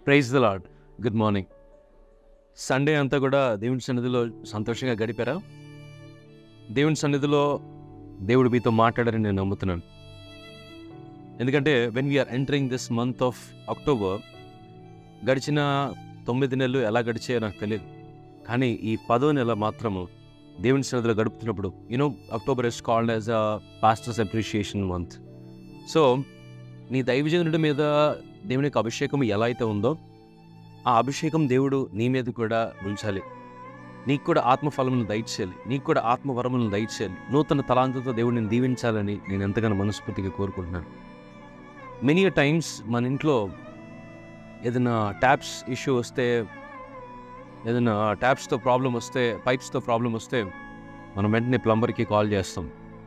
praise the Lord good morning Sunday అంతా కూడా దేవుని సన్నిధిలో సంతోషంగా గడిపారా దేవుని సన్నిధిలో దేవుడు మీతో మాట్లాడారని నేను నమ్ముతున్నాను ఎందుకంటే when we are entering this month of October గడిచిన తొమ్మిది నెలలు ఎలా గడిచాయో నాకు తెలియదు కానీ ఈ పదో నెల మాత్రము దేవుని సన్నిధిలో గడుపుతున్నప్పుడు you know October is called as a pastors appreciation month so నీ దైవజనుడి మీద దేవుని యొక్క అభిషేకం ఎలా అయితే ఉందో ఆ అభిషేకం దేవుడు నీ మీద కూడా ఉంచాలి నీకు కూడా ఆత్మఫలములను దయచేయాలి నీకు కూడా ఆత్మవరములను దయచేయాలి నూతన తలాంతుతో దేవుడిని దీవించాలని నేను ఎంతగానో మనస్ఫూర్తిగా కోరుకుంటున్నాను మెనీ టైమ్స్ మన ఇంట్లో ఏదైనా ట్యాప్స్ ఇష్యూ వస్తే ఏదైనా ట్యాప్స్తో ప్రాబ్లం వస్తే పైప్స్తో ప్రాబ్లం వస్తే మనం వెంటనే ప్లంబర్కి కాల్ చేస్తాం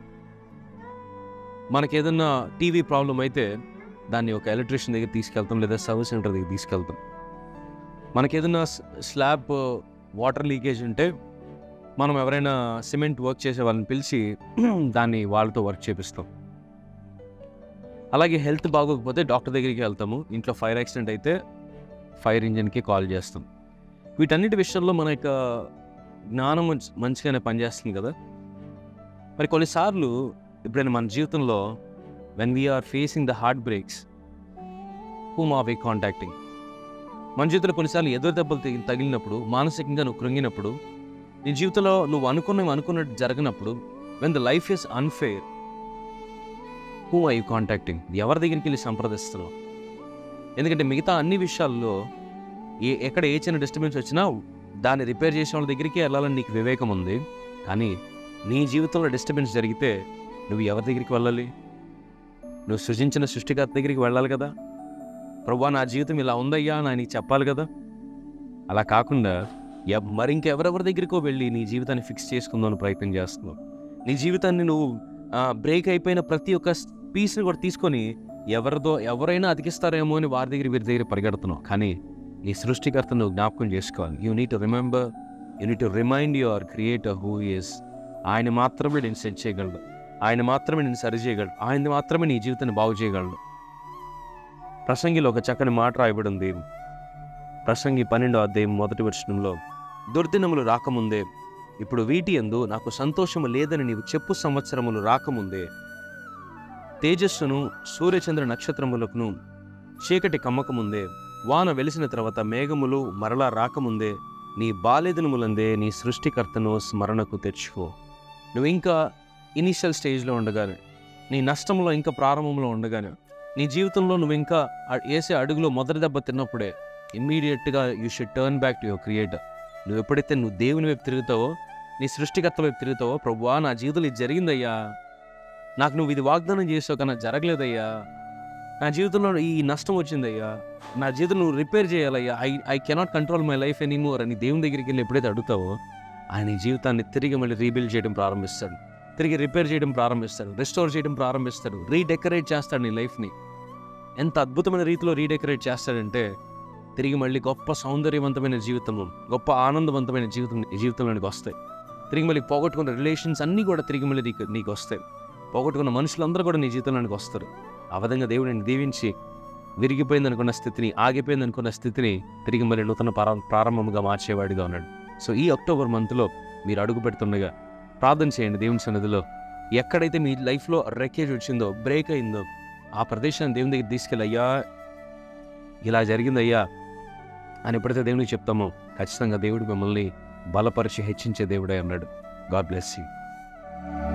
మనకి ఏదైనా టీవీ ప్రాబ్లం అయితే దాన్ని ఒక ఎలక్ట్రీషియన్ దగ్గర తీసుకెళ్తాం లేదా సర్వీస్ సెంటర్ దగ్గర తీసుకెళ్తాం మనకి ఏదైనా స్లాబ్ వాటర్ లీకేజ్ ఉంటే మనం ఎవరైనా సిమెంట్ వర్క్ చేసే వాళ్ళని పిలిచి దాన్ని వాళ్ళతో వర్క్ చేపిస్తాం అలాగే హెల్త్ బాగోకపోతే డాక్టర్ దగ్గరికి వెళ్తాము ఇంట్లో ఫైర్ యాక్సిడెంట్ అయితే ఫైర్ ఇంజిన్కి కాల్ చేస్తాం వీటన్నిటి విషయంలో మన యొక్క జ్ఞానం మంచి- మంచిగానే పనిచేస్తుంది కదా మరి కొన్నిసార్లు ఎప్పుడైనా మన జీవితంలో when we are facing the heartbreaks whom are we contacting మన జీవితంలో కొన్నిసార్లు ఎదురు దెబ్బలు తగి- తగిలినప్పుడు మానసికంగా నువ్వు కృంగినప్పుడు నీ జీవితంలో నువ్వు అనుకున్నవి అనుకున్నట్టు జరగనప్పుడు when the life is unfair who I you contacting ఎవరి దగ్గరికి వెళ్ళి సంప్రదిస్తున్నావు ఎందుకంటే మిగతా అన్ని విషయాల్లో ఏ ఎక్కడ ఏ చిన్న డిస్టర్బెన్స్ వచ్చినా దాన్ని రిపేర్ చేసే వాళ్ళ దగ్గరికి వెళ్ళాలని నీకు వివేకం ఉంది కానీ నీ జీవితంలో డిస్టర్బెన్స్ జరిగితే నువ్వు ఎవరి దగ్గరికి వెళ్ళాలి నువ్వు సృజించిన సృష్టికర్త దగ్గరికి వెళ్ళాలి కదా ప్రభా నా జీవితం ఇలా ఉందయ్యా అని ఆయనకి చెప్పాలి కదా అలా కాకుండా ఎవ్- మరి ఇంకెవరెవరి దగ్గరికో వెళ్ళి నీ జీవితాన్ని ఫిక్స్ చేసుకుందామని ప్రయత్నం చేస్తున్నావు నీ జీవితాన్ని నువ్వు బ్రేక్ అయిపోయిన ప్రతి ఒక్క పీస్ని కూడా తీసుకొని ఎవరిదో ఎవరైనా అతికిస్తారేమో అని వారి దగ్గర వీరి దగ్గర పరిగెడుతున్నావు కానీ నీ సృష్టికర్త నువ్వు జ్ఞాపకం చేసుకోవాలి you need to remember you need to remind your creator who is ఆయన మాత్రమే నేను సెట్ చేయగలడు ఆయన మాత్రమే నేను సరి చేయగలడు ఆయన మాత్రమే నీ జీవితాన్ని బాగు చేయగలడు ప్రసంగిలో ఒక చక్కని మాట రాయబడి ఉంది ప్రసంగి పన్నెండో అధ్యాయం మొదటి వచనంలో దుర్దినములు రాకముందే ఇప్పుడు వీటి ఎందు నాకు సంతోషము లేదని నీవు చెప్పు సంవత్సరములు రాకముందే తేజస్సును సూర్యచంద్ర నక్షత్రములకును చీకటి కమ్మకముందే వాన వెలిసిన తర్వాత మేఘములు మరలా రాకముందే నీ బాల్యదినములందే నీ సృష్టికర్తను స్మరణకు తెచ్చుకో నువ్వు ఇంకా ఇనిషియల్ స్టేజ్లో ఉండగానే నీ నష్టంలో ఇంకా ప్రారంభంలో ఉండగానే నీ జీవితంలో నువ్వు ఇంకా ఆ- వేసే అడుగులో మొదటి దెబ్బ తిన్నప్పుడే ఇమ్మీడియట్గా you should turn back to your creator నువ్వు ఎప్పుడైతే నువ్వు దేవుని వైపు తిరుగుతావో నీ సృష్టికర్త వైపు తిరుగుతావో ప్రభువా నా జీవితంలో ఇది జరిగిందయ్యా నాకు నువ్వు ఇది వాగ్దానం చేసావు కానీ నాకు జరగలేదయ్యా నా జీవితంలో ఈ నష్టం వచ్చిందయ్యా నా జీవితం నువ్వు రిపేర్ చేయాలయ్యా I I cannot control my life anymore అని దేవుని దగ్గరికి వెళ్ళి ఎప్పుడైతే అడుగుతావో ఆయన నీ జీవితాన్ని తిరిగి మళ్ళీ రీబిల్డ్ చేయడం ప్రారంభిస్తాడు తిరిగి రిపేర్ చేయడం ప్రారంభిస్తాడు రెస్టోర్ చేయడం ప్రారంభిస్తాడు రీడెకరేట్ చేస్తాడు నీ లైఫ్ని ఎంత అద్భుతమైన రీతిలో రీడెకరేట్ చేస్తాడంటే తిరిగి మళ్ళీ గొప్ప సౌందర్యవంతమైన జీవితము గొప్ప ఆనందవంతమైన జీవితం నీ జీవితంలోనికి వస్తాయి తిరిగి మళ్ళీ పోగొట్టుకున్న రిలేషన్స్ అన్నీ కూడా తిరిగి మళ్ళీ నీకు నీకు వస్తాయి పోగొట్టుకున్న మనుషులందరూ కూడా నీ జీవితంలోనికి వస్తారు ఆ విధంగా దేవుడు నేను దీవించి విరిగిపోయింది అనుకున్న స్థితిని ఆగిపోయింది అనుకున్న స్థితిని తిరిగి మళ్ళీ నూతన ప్రారం- ప్రారంభముగా మార్చేవాడిగా ఉన్నాడు సో ఈ అక్టోబర్ మంత్లో మీరు అడుగు పెడుతుండగా ప్రార్థన చేయండి దేవుని సన్నిధిలో ఎక్కడైతే మీ లైఫ్లో రెక్కేజ్ వచ్చిందో బ్రేక్ అయిందో ఆ ప్రదేశాన్ని దేవుని దగ్గర తీసుకెళ్ళి అయ్యా ఇలా జరిగిందయ్యా అని ఎప్పుడైతే దేవునికి చెప్తామో ఖచ్చితంగా దేవుడు మిమ్మల్ని బలపరిచి హెచ్చించే దేవుడే అన్నాడు గాడ్ బ్లెస్ యూ